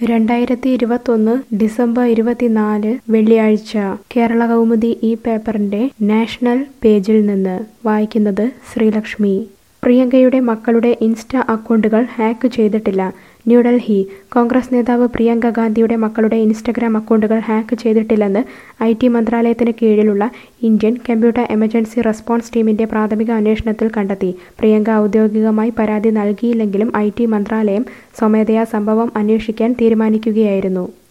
രണ്ടായിരത്തി ഇരുപത്തൊന്ന് ഡിസംബർ ഇരുപത്തിനാല് വെള്ളിയാഴ്ച കേരള കൗമുദി ഈ പേപ്പറിന്റെ നാഷണൽ പേജിൽ നിന്ന് വായിക്കുന്നത് ശ്രീലക്ഷ്മി പ്രിയങ്കയുടെ മക്കളുടെ ഇൻസ്റ്റ അക്കൗണ്ടുകൾ ഹാക്ക് ചെയ്തിട്ടില്ല ന്യൂഡൽഹി കോൺഗ്രസ് നേതാവ് പ്രിയങ്ക ഗാന്ധിയുടെ മക്കളുടെ ഇൻസ്റ്റഗ്രാം അക്കൗണ്ടുകൾ ഹാക്ക് ചെയ്തിട്ടില്ലെന്ന് ഐ ടി മന്ത്രാലയത്തിന് കീഴിലുള്ള ഇന്ത്യൻ കമ്പ്യൂട്ടർ എമർജൻസി റെസ്പോൺസ് ടീമിന്റെ പ്രാഥമിക അന്വേഷണത്തിൽ കണ്ടെത്തി പ്രിയങ്ക ഔദ്യോഗികമായി പരാതി നൽകിയില്ലെങ്കിലും ഐ ടി മന്ത്രാലയം സ്വമേധയാ സംഭവം അന്വേഷിക്കാൻ തീരുമാനിക്കുകയായിരുന്നു